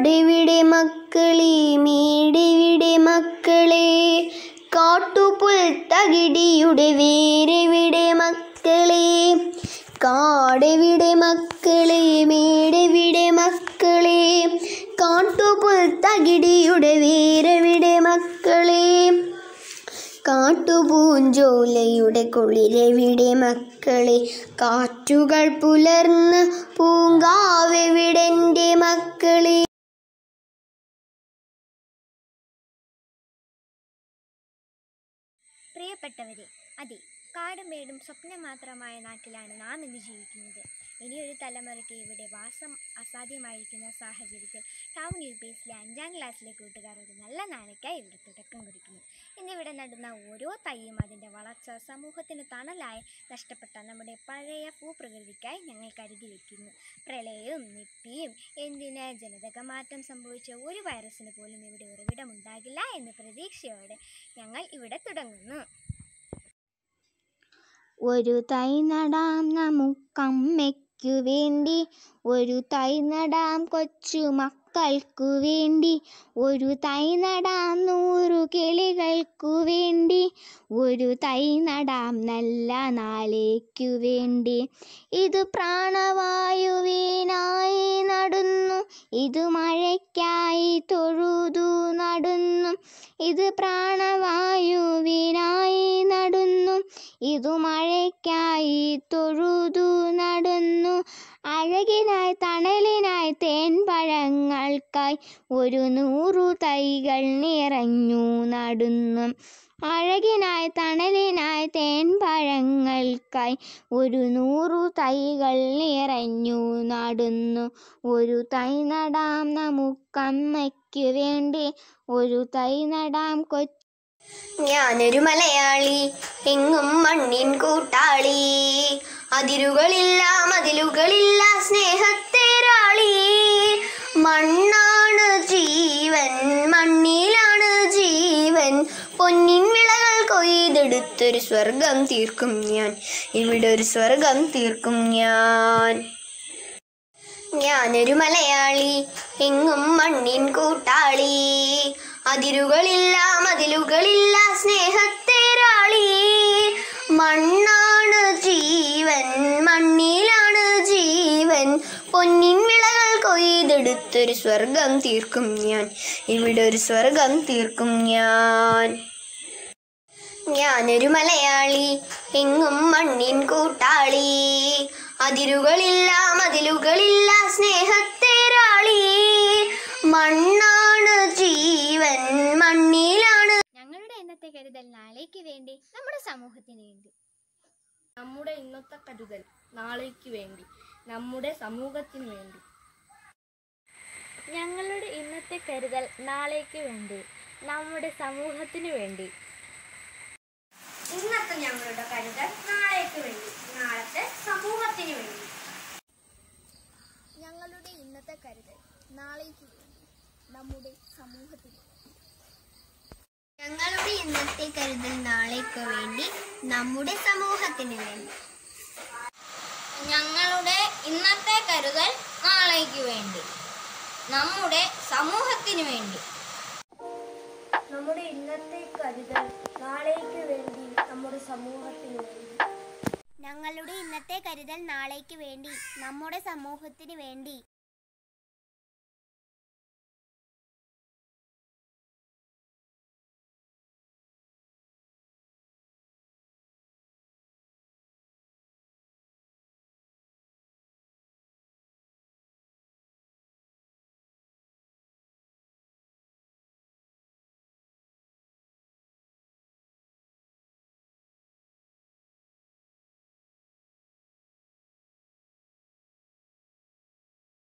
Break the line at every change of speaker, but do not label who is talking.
കാടെവിടെ മക്കളെ മേടെവിടെ മക്കളെ കാട്ടുപുൽ തകിടിയുടെ വേരെവിടെ മക്കളെ കാടെവിടെ മക്കളെ മേടെവിടെ മക്കളെ കാട്ടുപുൽ തകിടിയുടെ വേരെവിടെ മക്കളെ കാട്ടുപൂഞ്ചോലയുടെ കുളിരെവിടെ മക്കളെ കാറ്റുകൾ പുലർന്ന് പൂങ്കാവെവിടെൻ്റെ മക്കളെ
പ്രിയപ്പെട്ടവരെ അതെ കാടും മേടും സ്വപ്നം മാത്രമായ നാട്ടിലാണ് നാം ഇന്ന് ജീവിക്കുന്നത് ഇനിയൊരു തലമുറയ്ക്ക് ഇവിടെ വാസം അസാധ്യമായിരിക്കുന്ന സാഹചര്യത്തിൽ ടൗൺ യു പി എസിലെ അഞ്ചാം ക്ലാസ്സിലെ കൂട്ടുകാർ ഒരു നല്ല നാളേക്കായി ഇവിടെ തുടക്കം കുറിക്കുന്നു ഇന്നിവിടെ നടുന്ന ഓരോ തൈയും അതിൻ്റെ വളർച്ച സമൂഹത്തിന് തണലായി നഷ്ടപ്പെട്ട നമ്മുടെ പഴയ ഭൂപ്രകൃതിക്കായി ഞങ്ങൾ കരുതി വയ്ക്കുന്നു പ്രളയവും നിപ്പിയും എന്തിന് ജനിതക മാറ്റം സംഭവിച്ച ഒരു വൈറസിന് പോലും ഇവിടെ ഉറവിടമുണ്ടാകില്ല എന്ന പ്രതീക്ഷയോടെ ഞങ്ങൾ ഇവിടെ തുടങ്ങുന്നു
ഒരു തൈ നടാം നമുക്കമ്മയ്ക്കു വേണ്ടി ഒരു തൈ നടാം കൊച്ചു മക്കൾക്കു വേണ്ടി ഒരു തൈ നടാം നൂറു കിളികൾക്കു വേണ്ടി ഒരു തൈ നടാം നല്ല നാളേക്കു വേണ്ടി ഇത് പ്രാണവായുവിനായി നടുന്നു ഇത് മഴയ്ക്കായി തൊഴുതു നടുന്നു ഇത് പ്രാണവായുവിനായി നടുന്നു ഇതു മഴയ്ക്കായി തൊഴുതു നടന്നു അഴകിനായി തണലിനായി തേൻപഴങ്ങൾക്കായി ഒരു നൂറു തൈകൾ നിറഞ്ഞു നടുന്നു അഴകിനായി തണലിനായി തേൻപഴങ്ങൾക്കായി ഒരു നൂറു തൈകൾ നിറഞ്ഞു നടുന്നു ഒരു തൈ നടാം നമുക്കമ്മയ്ക്കു വേണ്ടി ഒരു തൈ നടാം കൊച്ചു
ഞാനൊരു മലയാളി എങ്ങും മണ്ണിൻ കൂട്ടാളി അതിരുകളില്ല മതിലുകളില്ല സ്നേഹത്തേരാളി മണ്ണാണ് ജീവൻ മണ്ണിലാണ് ജീവൻ പൊന്നിൻ വിളകൾ കൊയ്തെടുത്തൊരു സ്വർഗം തീർക്കും ഞാൻ ഇവിടെ ഒരു സ്വർഗം തീർക്കും ഞാൻ ഞാനൊരു മലയാളി എങ്ങും മണ്ണിൻ കൂട്ടാളി അതിരുകളില്ല മതിലുകളില്ല സ്നേഹത്തേരാളി മണ്ണാണ് ജീവൻ മണ്ണിലാണ് ജീവൻ പൊന്നിൻ വിളകൾ കൊയ്തെടുത്തൊരു സ്വർഗം തീർക്കും ഞാൻ ഇവിടെ ഒരു സ്വർഗം തീർക്കും ഞാൻ ഞാനൊരു മലയാളി എങ്ങും മണ്ണിൻ കൂട്ടാളി അതിരുകളില്ല മതിലുകളില്ല സ്നേഹത്തേരാളി മണ്ണാണ് ജീവൻ മണ്ണിലാണ്
ഞങ്ങളുടെ ഇന്നത്തെ കരുതൽ നാളേക്ക് വേണ്ടി നമ്മുടെ സമൂഹത്തിന് വേണ്ടി
നമ്മുടെ ഇന്നത്തെ കരുതൽ നാളേക്ക് വേണ്ടി നമ്മുടെ സമൂഹത്തിന് വേണ്ടി
ഞങ്ങളുടെ ഇന്നത്തെ കരുതൽ നാളേക്ക് വേണ്ടി നമ്മുടെ സമൂഹത്തിന് വേണ്ടി
ഇന്നത്തെ ഞങ്ങളുടെ കരുതൽ നാളേക്ക് വേണ്ടി നാളത്തെ സമൂഹത്തിന് വേണ്ടി ഞങ്ങളുടെ ഇന്നത്തെ കരുതൽ നാളേക്ക് വേണ്ടി നമ്മുടെ സമൂഹത്തിന്
ഞങ്ങളുടെ ഇന്നത്തെ കരുതൽ നാളേക്ക് വേണ്ടി നമ്മുടെ സമൂഹത്തിന് വേണ്ടി
ഞങ്ങളുടെ ഇന്നത്തെ കരുതൽ നാളേക്ക് വേണ്ടി നമ്മുടെ സമൂഹത്തിന് വേണ്ടി
നമ്മുടെ ഇന്നത്തെ കരുതൽ നാളേക്ക് വേണ്ടി നമ്മുടെ സമൂഹത്തിന് വേണ്ടി
ഞങ്ങളുടെ ഇന്നത്തെ കരുതൽ നാളേക്ക് വേണ്ടി നമ്മുടെ സമൂഹത്തിന് വേണ്ടി